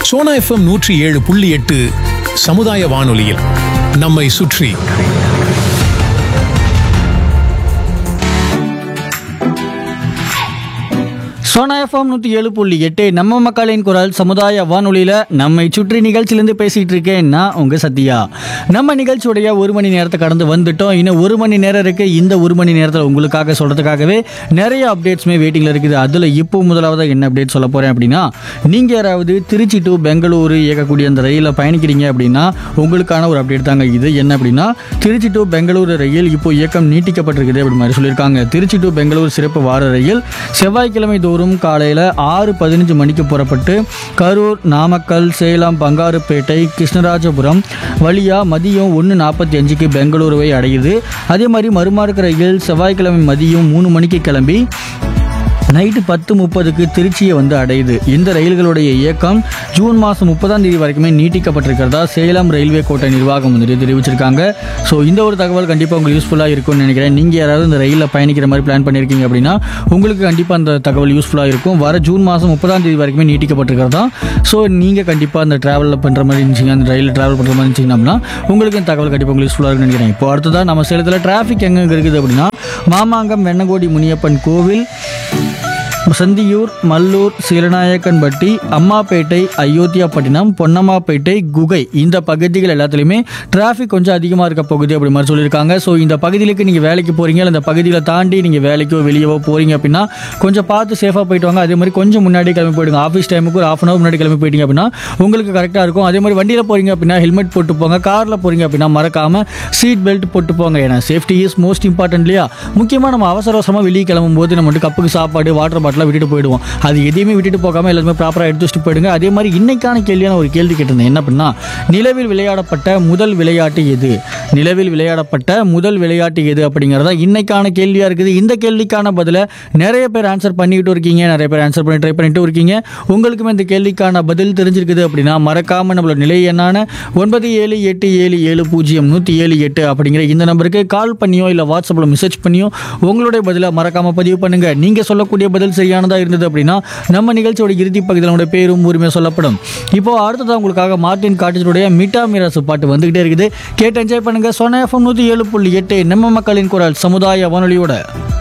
Sona FM நூற்றி ஏழு புள்ளி எட்டு சமுதாய வானொலியில் நம்மை சுற்றி சோனா எஃப்எம் நூற்றி ஏழு புள்ளி எட்டு நம்ம மக்களின் குரல் சமுதாய வானொலியில் நம்மை சுற்றி நிகழ்ச்சியிலேருந்து பேசிகிட்டு இருக்கேன் நான் உங்கள் சத்யா நம்ம நிகழ்ச்சியுடைய ஒரு மணி நேரத்தை கடந்து வந்துட்டோம் இன்னும் ஒரு மணி நேரம் இருக்குது இந்த ஒரு மணி நேரத்தில் உங்களுக்காக சொல்கிறதுக்காகவே நிறைய அப்டேட்ஸுமே வெயிட்டிங்கில் இருக்குது அதில் இப்போ முதலாவது என்ன அப்டேட் சொல்ல போகிறேன் அப்படின்னா நீங்கள் யாராவது திருச்சி டு பெங்களூரு இயக்கக்கூடிய அந்த ரயிலில் பயணிக்கிறீங்க அப்படின்னா உங்களுக்கான ஒரு அப்டேட் தாங்க இது என்ன அப்படின்னா திருச்சி டு பெங்களூரு ரயில் இப்போ இயக்கம் நீட்டிக்கப்பட்டிருக்குது அப்படி மாதிரி சொல்லியிருக்காங்க திருச்சி டு பெங்களூர் சிறப்பு வார ரயில் செவ்வாய்க்கிழமை தோறும் காலையில் ஆறு பதினஞ்சு மணிக்கு புறப்பட்டு கரூர் நாமக்கல் சேலம் பங்காருப்பேட்டை கிருஷ்ணராஜபுரம் வழியாக மதியம் ஒன்று நாற்பத்தி அஞ்சுக்கு பெங்களூருவை அடையுது அதே மாதிரி மறுமார்க்க ரயில் செவ்வாய்க்கிழமை மதியம் மூணு மணிக்கு கிளம்பி நைட்டு பத்து முப்பதுக்கு திருச்சியை வந்து அடையுது இந்த ரயில்களுடைய இயக்கம் ஜூன் மாதம் முப்பதாம் தேதி வரைக்குமே நீட்டிக்கப்பட்டிருக்கிறதா சேலம் ரயில்வே கோட்டை நிர்வாகம் வந்துட்டு தெரிவிச்சிருக்காங்க ஸோ இந்த ஒரு தகவல் கண்டிப்பாக உங்களுக்கு யூஸ்ஃபுல்லாக இருக்கும்னு நினைக்கிறேன் நீங்கள் யாராவது இந்த ரயிலில் பயணிக்கிற மாதிரி பிளான் பண்ணியிருக்கீங்க அப்படின்னா உங்களுக்கு கண்டிப்பாக அந்த தகவல் யூஸ்ஃபுல்லாக இருக்கும் வர ஜூன் மாதம் முப்பதாம் தேதி வரைக்குமே நீட்டிக்கப்பட்டிருக்கிறதா ஸோ நீங்கள் கண்டிப்பாக அந்த ட்ராவலில் பண்ணுற மாதிரி இருந்துச்சிங்க அந்த ரயிலில் ட்ராவல் பண்ணுற மாதிரி இருந்துச்சிங்க அப்படின்னா உங்களுக்கு இந்த தகவல் கண்டிப்பாக உங்களுக்கு யூஸ்ஃபுல்லாக இருக்கும்னு நினைக்கிறேன் இப்போ அடுத்ததாக நம்ம சேலத்தில் டிராஃபிக் எங்கே இருக்குது அப்படின்னா மாமாங்கம் வெண்ணகோடி முனியப்பன் கோவில் சந்தியூர் மல்லூர் சீலநாயக்கன்பட்டி அம்மாப்பேட்டை அயோத்தியாப்பட்டினம் பொன்னம்மாப்பேட்டை குகை இந்த பகுதிகள் எல்லாத்துலேயுமே டிராஃபிக் கொஞ்சம் அதிகமாக இருக்க பகுதி அப்படி மாதிரி சொல்லியிருக்காங்க ஸோ இந்த பகுதிகளுக்கு நீங்கள் வேலைக்கு போகிறீங்க இல்லை இந்த பகுதியில் தாண்டி நீங்கள் வேலைக்கோ வெளியவோ போகிறீங்க அப்படின்னா கொஞ்சம் பார்த்து சேஃபாக போயிட்டு வாங்க அதே மாதிரி கொஞ்சம் முன்னாடி கிளம்பி போயிடுங்க ஆஃபீஸ் டைமுக்கு ஒரு ஆஃப் அன் அவர் முன்னாடி கிளம்பி போயிட்டீங்க அப்படின்னா உங்களுக்கு கரெக்டாக இருக்கும் அதே மாதிரி வண்டியில் போகிறீங்க அப்படின்னா ஹெல்மெட் போட்டு போங்க காரில் போகிறீங்க அப்படின்னா மறக்காமல் சீட் பெல்ட் போட்டு போங்க ஏன்னா சேஃப்டி இஸ் மோஸ்ட் இம்பார்ட்டன்ட் இல்லையா முக்கியமாக நம்ம அவசர அவசரமாக வெளியே கிளம்பும் போது நம்ம வந்து கப்புக்கு சாப்பாடு வாட்டர் பாட்டிலாக விட்டுட்டு போயிடுவோம் அது எதையுமே விட்டுட்டு போகாமல் எல்லாருமே ப்ராப்பராக எடுத்து வச்சுட்டு போயிடுங்க அதே மாதிரி இன்னைக்கான கேள்வியான ஒரு கேள்வி கேட்டிருந்தேன் என்ன பண்ணா நிலவில் விளையாடப்பட்ட முதல் விளையாட்டு எது நிலவில் விளையாடப்பட்ட முதல் விளையாட்டு எது அப்படிங்கிறதா இன்னைக்கான கேள்வியாக இருக்குது இந்த கேள்விக்கான பதிலை நிறைய பேர் ஆன்சர் பண்ணிக்கிட்டு இருக்கீங்க நிறைய பேர் ஆன்சர் பண்ணி ட்ரை பண்ணிட்டு இருக்கீங்க உங்களுக்குமே இந்த கேள்விக்கான பதில் தெரிஞ்சிருக்குது அப்படின்னா மறக்காமல் நம்மளோட நிலை என்னான ஒன்பது ஏழு எட்டு ஏழு ஏழு பூஜ்ஜியம் நூற்றி ஏழு எட்டு அப்படிங்கிற இந்த நம்பருக்கு கால் பண்ணியோ இல்லை வாட்ஸ்அப்பில் மெசேஜ் பண்ணியோ உங்களுடைய பதிலை மறக்காமல் பதிவு பண்ணுங்கள் நீங்கள் சொல்லக்கூடிய பதில் சரியானதாக இருந்தது அப்படின்னா நம்ம நிகழ்ச்சியோட இறுதி பகுதியில் உங்களுடைய பேரும் உரிமை சொல்லப்படும் இப்போ அடுத்ததாக உங்களுக்காக மார்டின் காட்டேஜுடைய மிட்டா மிராசு பாட்டு வந்துகிட்டே இருக்குது கேட்டு என்ஜாய் பண்ணுங்க சொன்ன எஃப்எம் நூற்றி ஏழு புள்ளி எட்டு நம்ம மக்களின் குரல் சமுதாய வானொலியோட